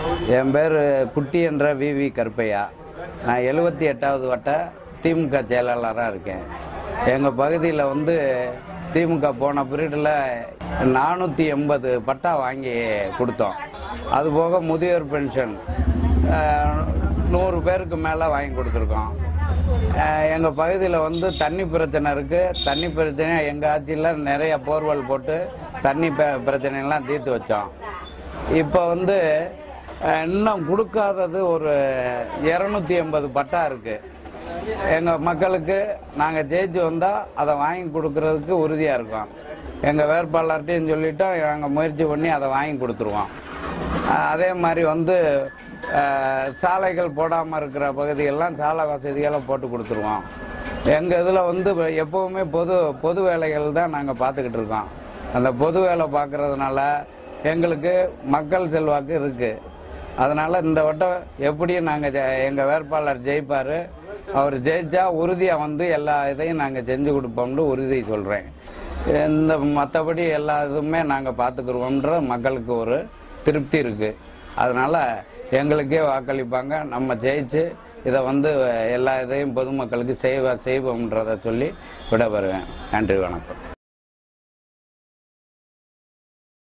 என் பேர் குட்டி என்ற விவி கருப்பையா நான் எழுபத்தி எட்டாவது வட்ட திமுக செயலாளராக இருக்கேன் எங்கள் பகுதியில் வந்து திமுக போன பீரியடில் நானூற்றி எண்பது பட்டா வாங்கி கொடுத்தோம் அதுபோக முதியோர் பென்ஷன் அஹ், நூறு பேருக்கு மேலே வாங்கி கொடுத்துருக்கோம் எங்கள் பகுதியில் வந்து தண்ணி பிரச்சனை இருக்குது தண்ணி பிரச்சனை எங்கள் ஆட்சியில் நிறைய போர்வெல் போட்டு தண்ணி ப- பிரச்சனையெல்லாம் தீர்த்து வச்சோம் இப்போ வந்து அஹ், இன்னும் கொடுக்காதது ஒரு இரநூத்தி எண்பது பட்டா இருக்கு எங்கள் மக்களுக்கு நாங்கள் ஜெயிச்சு வந்தால் அதை வாங்கி கொடுக்கறதுக்கு உறுதியாக இருக்கோம் எங்கள் வேட்பாளர்கிட்டையும் சொல்லிட்டோம் நாங்கள் முயற்சி பண்ணி அதை வாங்கி கொடுத்துருவோம் அஹ், அதே மாதிரி வந்து அஹ், சாலைகள் போடாமல் இருக்கிற பகுதியெல்லாம் சாலை வசதிகளை போட்டு கொடுத்துருவோம் எங்கள் இதில் வந்து எப்போவுமே பொது பொது வேலைகள் தான் நாங்கள் பார்த்துக்கிட்டு இருக்கோம் அந்த பொது வேலை பார்க்கறதுனால எங்களுக்கு மக்கள் செல்வாக்கு இருக்கு அதனால இந்த வட்டம் எப்படியும் நாங்கள் எங்கள் வேட்பாளர் ஜெயிப்பார் அவர் ஜெயிச்சா உறுதியாக வந்து எல்லா இதையும் நாங்கள் செஞ்சு கொடுப்போம்னு உறுதி சொல்கிறேன் இந்த மற்றபடி எல்லா இதுவுமே நாங்கள் பார்த்துக்குருவோம்ன்ற மக்களுக்கு ஒரு திருப்தி இருக்குது அதனால எங்களுக்கே வாக்களிப்பாங்க நம்ம ஜெயிச்சு இதை வந்து எல்லா இதையும் பொதுமக்களுக்கு செய்வ செய்வோம்ன்றதை சொல்லி விடைபெறுவேன் நன்றி வணக்கம்